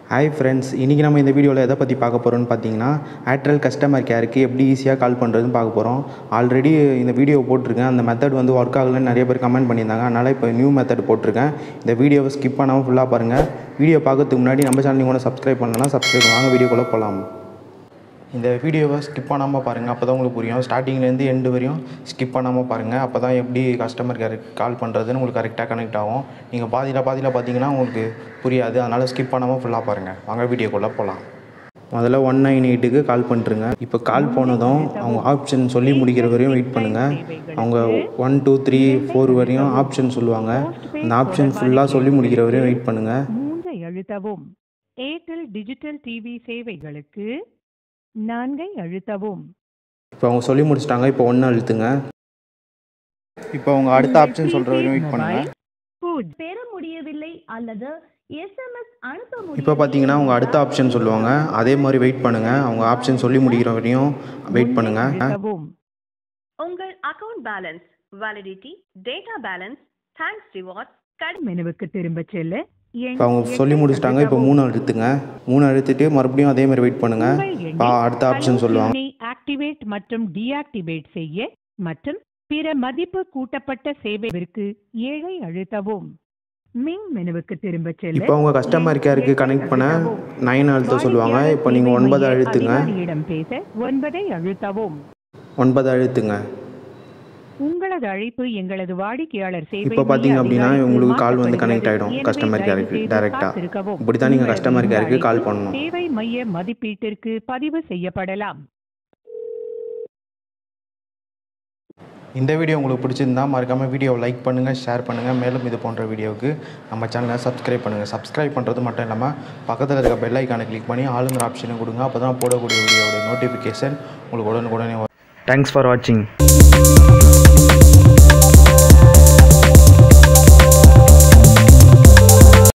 Hi friends இன்றைக்கி நம்ம இந்த வீடியோவில் எதை பற்றி பார்க்க போகிறோம்னு பார்த்தீங்கன்னா ஏர்டெல் கஸ்டமர் கேருக்கு எப்படி ஈஸியாக கால் பண்ணுறதுன்னு பார்க்க போகிறோம் ஆல்ரெடி இந்த வீடியோ போட்டிருக்கேன் அந்த மெத்தட் வந்து ஒர்க் ஆகலைன்னு நிறைய பேர் கமெண்ட் பண்ணியிருந்தாங்க அதனால் இப்போ நியூ மெத்தட் போட்டிருக்கேன் இந்த வீடியோவை ஸ்கிப் பண்ணாமல் ஃபுல்லாக பாருங்கள் வீடியோ பார்க்கறதுக்கு முன்னாடி நம்ம சேனல் கூட சப்ஸ்கிரைப் பண்ணலாம் சப்ஸ்கிரைப் வாங்க வீடியோக்குள்ளே போகலாம் இந்த வீடியோவை ஸ்கிப் பண்ணாமல் பாருங்கள் அப்போ தான் உங்களுக்கு புரியும் ஸ்டார்டிங்லேருந்து எண்டு வரையும் ஸ்கிப் பண்ணாமல் பாருங்கள் அப்போ தான் எப்படி கஸ்டமர் கேருக்கு கால் பண்ணுறதுன்னு உங்களுக்கு கரெக்டாக கனெக்ட் ஆகும் நீங்கள் பாதியில் பாதியில் பார்த்தீங்கன்னா உங்களுக்கு புரியாது அதனால் ஸ்கிப் பண்ணாமல் ஃபுல்லாக பாருங்கள் வாங்க வீடியோக்குள்ளே போகலாம் முதல்ல ஒன் நைன் எயிட்டுக்கு கால் பண்ணிட்டுருங்க இப்போ கால் போனதும் அவங்க ஆப்ஷன் சொல்லி முடிக்கிற வரையும் வெயிட் பண்ணுங்கள் அவங்க ஒன் டூ த்ரீ ஃபோர் வரையும் ஆப்ஷன் சொல்லுவாங்க அந்த ஆப்ஷன் ஃபுல்லாக சொல்லி முடிக்கிற வரையும் வெயிட் பண்ணுங்கள் மூன்றை அழுத்தவும் ஏர்டெல் டிஜிட்டல் டிவி சேவைகளுக்கு நான்கை அழுத்தவும் இப்போ அவங்க சொல்லி முடிச்சிட்டாங்க இப்போ ஒன்று அழுத்துங்க இப்போ அவங்க அடுத்த ஆப்ஷன் சொல்கிற வரையும் வெயிட் பண்ணுங்கள் பூஜ் பெற முடியவில்லை அல்லது எஸ்எம்எஸ் அனுப்ப முடியவில்லை இப்போ பார்த்தீங்கன்னா அவங்க அடுத்த ஆப்ஷன் சொல்லுவாங்க அதே மாதிரி வெயிட் பண்ணுங்கள் அவங்க ஆப்ஷன் சொல்லி முடிக்கிற வரையும் வெயிட் பண்ணுங்கள் அழுத்தவும் உங்கள் account balance validity data balance thanks rewards கடன் மெனுவுக்கு திரும்ப செல்ல எண் இப்போ அவங்க சொல்லி எட்டை முடிச்சிட்டாங்க இப்போ அழுத்தவும். மூணு அழுத்துங்க மூணு அழுத்திட்டு மறுபடியும் அதே மாதிரி வெயிட் பண்ணுங்கள் உங்கள் எண்ணை இப்போ அடுத்த ஆப்ஷன் சொல்லுவாங்க எண்ணை ஆக்டிவேட் மற்றும் டீஆக்டிவேட் செய்ய மற்றும் பிற மதிப்பு கூட்டப்பட்ட சேவைவிற்கு ஏழை அழுத்தவும் மின் மெனுவுக்கு திரும்ப செல்ல இப்போ அவங்க கஸ்டமர் கேருக்கு கனெக்ட் பண்ண நைன் அழுத்த சொல்லுவாங்க இப்போ நீங்கள் ஒன்பது அழுத்துங்க அதிகாரியிடம் பேச ஒன்பதை அழுத்தவும் ஒன்பது அழுத்துங்க உங்களது அழைப்பு எங்களது வாடிக்கையாளர் சேவை இப்போ பார்த்தீங்க மைய அப்படின்னா அதிகாரிக்கு உங்களுக்கு கால் வந்து மாற்றப்படுகிறது. கனெக்ட் ஆகிடும் எனவே கஸ்டமர் தயவு கேருக்கு செய்து டேரெக்டாக காத்திருக்கவும். இப்படி தான் நீங்கள் உங்களது கஸ்டமர் கேருக்கு இந்த கால் அழைப்பு பண்ணணும் சேவை மைய மதிப்பீட்டிற்கு பதிவு செய்யப்படலாம் இந்த வீடியோ உங்களுக்கு பிடிச்சிருந்தா மறக்காமல் வீடியோவை லைக் பண்ணுங்கள் ஷேர் பண்ணுங்கள் மேலும் இது போன்ற வீடியோவுக்கு நம்ம சேனலை சப்ஸ்கிரைப் பண்ணுங்கள் சப்ஸ்கிரைப் பண்ணுறது மட்டும் இல்லாமல் பக்கத்தில் இருக்க பெல் ஐக்கானை கிளிக் பண்ணி ஆளுங்கிற ஆப்ஷனை கொடுங்க அப்போ தான் போடக்கூடிய வீடியோட நோட்டிஃபிகேஷன் உங்களுக்கு உடனுக்குடனே வரும் தேங்க்ஸ் ஃபார் வாட்சிங்